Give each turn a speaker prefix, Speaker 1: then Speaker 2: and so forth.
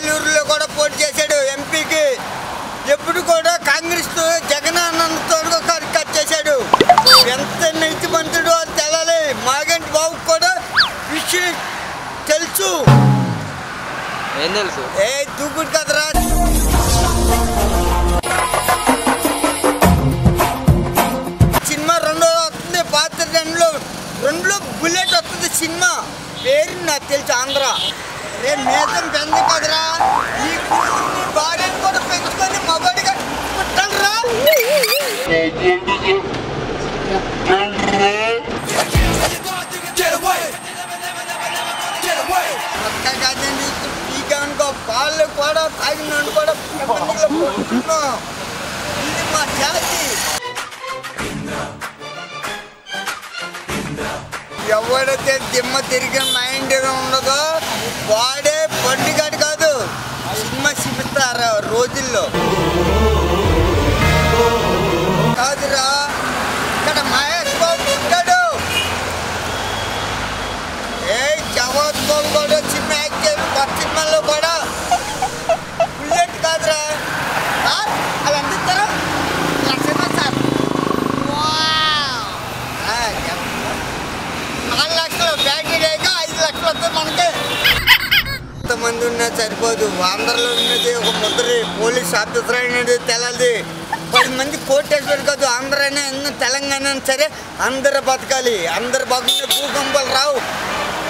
Speaker 1: ఏలూరులో కూడా పోటీ చేశాడు ఎంపీకి ఎప్పుడు కూడా కాంగ్రెస్ జగన్ అన్నతో కట్ చేశాడు ఎంత నీతిమంతుడో అది తెలాలి మాగంటి బాబు కూడా విషయం తెలుసు
Speaker 2: ఏం తెలుసు
Speaker 1: ఏ దూకుడు కదరా సినిమా రెండో వస్తుంది పాత్ర రెండులో రెండులో బుల్లెట్ వస్తుంది సినిమా పేరు నాకు తెలుసు ఆంధ్ర రే మేతం పెంది కదరా ఈ కూతుర్ని భార్యను కూడా పెంచుకొని మగడిగా పుట్టండిరా ఒక్క కాదండి టీకా అనుకో పాలు కూడా తాగినాడు కూడా ఇబ్బందిగా పడుతున్నాం. ఇది మా జాతి ఎవడైతే దిమ్మ తిరిగి మైండ్ ఉండదో వాడే బండిగాడు కాదు సినిమా సిమిస్తారు రోజుల్లో కాదురా ఇక్కడ మహేష్ బాబు ఉంటాడు ఏ జవాన్ బాబు కూడా చిన్న యాక్టర్ కొత్త సినిమాలో కూడా బుల్లెట్ కాదురా సార్ అవి ఎంత ఇస్తారు లక్ష రూపాయలు సార్ ఆ, ఎంత? నాలుగు లక్షలు బ్యాటరీ అయితే ఐదు లక్షలు వస్తాయి మనకి ఎంతమంది ఉన్నా సరిపోదు ఆంధ్రలో ఉన్నది ఒక ముద్రి పోలీస్ ఆఫీసర్ అయినది తెలాలి పది మంది కోటేశ్వరు కాదు ఆంధ్ర అయినా ఎన్నో తెలంగాణ అయినా సరే అందరు బతకాలి అందరు బతుకునే భూకంపాలు రావు